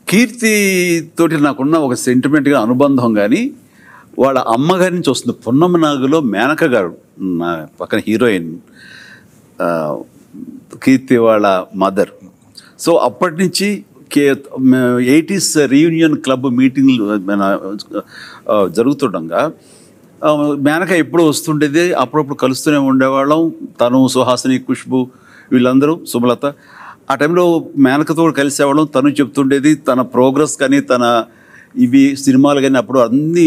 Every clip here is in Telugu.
కీర్తి తోటి నాకున్న ఒక సెంటిమెంట్గా అనుబంధం కానీ వాళ్ళ అమ్మగారి నుంచి వస్తుంది పున్నమ నాగులో మేనక గారు నా పక్కన హీరోయిన్ ఆ, కీర్తి వాళ్ళ మదర్ సో అప్పటి నుంచి కే ఎయిటీస్ రీయూనియన్ క్లబ్ మీటింగ్లు మన, ఆ, జరుగుతుండగా ఆ, మేనక ఎప్పుడు వస్తుండేది అప్పుడప్పుడు కలుస్తూనే ఉండేవాళ్ళం తను సుహాసిని ఖుష్బు వీళ్ళందరూ సుమలత ఆ టైంలో మేనకతో కూడా కలిసేవాళ్ళం తను చెప్తుండేది తన ప్రోగ్రెస్ కానీ తన ఇవి సినిమాలు కానీ అప్పుడు అన్నీ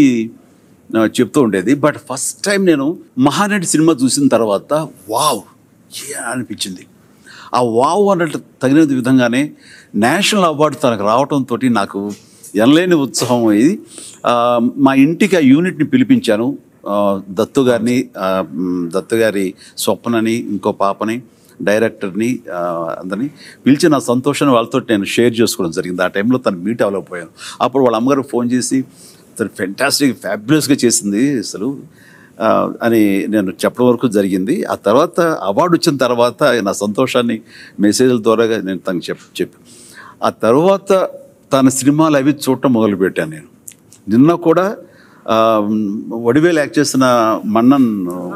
ఆ, చెప్తూ ఉండేది బట్ ఫస్ట్ టైం నేను మహానటి సినిమా చూసిన తర్వాత వావ్ ఏ అనిపించింది ఆ వావ్ అన్నట్టు తగిన విధంగానే నేషనల్ అవార్డు తనకు రావడంతో నాకు ఎనలేని ఉత్సాహం ఇది ఆ, మా ఇంటికి ఆ యూనిట్ని పిలిపించాను ఆ, దత్తు గారిని ఆ, మ్, దత్తు గారి స్వప్నని ఇంకో పాపని డైరెక్టర్ని ఆ, అందరినీ పిలిచి నా సంతోషాన్ని వాళ్ళతో నేను షేర్ చేసుకోవడం జరిగింది ఆ టైంలో తను మీట్ అవ్వలేకపోయాను అప్పుడు వాళ్ళ అమ్మగారు ఫోన్ చేసి తను ఫెంటాస్టిక్ ఫ్యాబులస్గా చేసింది అసలు ఆ, అని నేను చెప్పడం వరకు జరిగింది ఆ తర్వాత అవార్డు వచ్చిన తర్వాత నా సంతోషాన్ని మెసేజ్ల ద్వారా నేను తనకు చెప్ చెప్పి ఆ తర్వాత తన సినిమాలు అవి చూడటం మొదలుపెట్టాను నేను నిన్న కూడా ఆ, వడివేలు యాక్ట్ చేసిన మన్నన్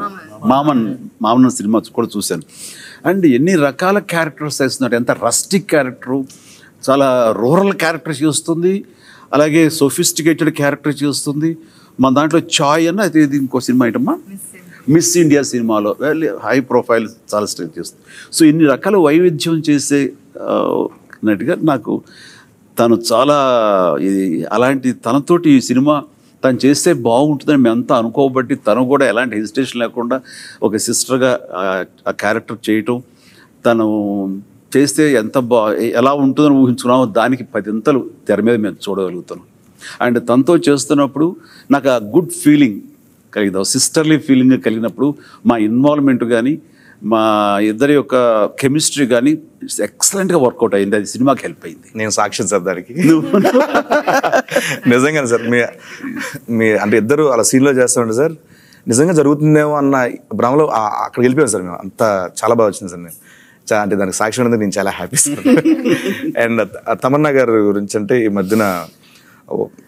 మామన్ మామన్ సినిమా కూడా చూశాను అండ్ ఎన్ని రకాల క్యారెక్టర్స్ వేస్తున్నాడు ఎంత రస్టిక్ క్యారెక్టరు చాలా రూరల్ క్యారెక్టర్ చేస్తుంది అలాగే సొఫిస్టికేటెడ్ క్యారెక్టర్ చేస్తుంది మన దాంట్లో చాయ్ అన్న అది ఇది ఇంకో సినిమా ఐటమ్మా మిస్ ఇండియా సినిమాలో హై ప్రొఫైల్ చాలా స్ట్రెక్ చేస్తుంది సో ఇన్ని రకాల వైవిధ్యం చేసే ఆ, నటిగా నాకు తను చాలా ఇది అలాంటి తనతోటి ఈ సినిమా తను చేస్తే బాగుంటుందని మేమంతా అనుకోబట్టి తను కూడా ఎలాంటి హెసిటేషన్ లేకుండా ఒక సిస్టర్గా ఆ క్యారెక్టర్ చేయటం తను చేస్తే ఎంత బా ఎలా ఉంటుందని ఊహించుకున్నామో దానికి పదింతలు తెర మీద మేము చూడగలుగుతాం అండ్ తనతో చేస్తున్నప్పుడు నాకు ఆ గుడ్ ఫీలింగ్ కలిగింది సిస్టర్లీ ఫీలింగ్ కలిగినప్పుడు మా ఇన్వాల్వ్మెంట్ కానీ మా ఇద్దరి యొక్క కెమిస్ట్రీ కానీ ఎక్సలెంట్గా వర్కౌట్ అయింది అది సినిమాకి హెల్ప్ అయింది నేను సాక్ష్యం సార్ దానికి నిజంగానే సార్ మీ మీ అంటే ఇద్దరు అలా సీన్లో చేస్తుంటే సార్ నిజంగా జరుగుతుందేమో అన్న భ్రమలో ఆ- అక్కడికి వెళ్ళిపోయాం సార్ మేము అంత చాలా బాగా వచ్చింది సార్ నేను చా- అంటే దానికి సాక్షి ఉన్నది నేను చాలా హ్యాపీ సార్ అండ్ తమన్నా గారి గురించి అంటే ఈ మధ్యన ఓ-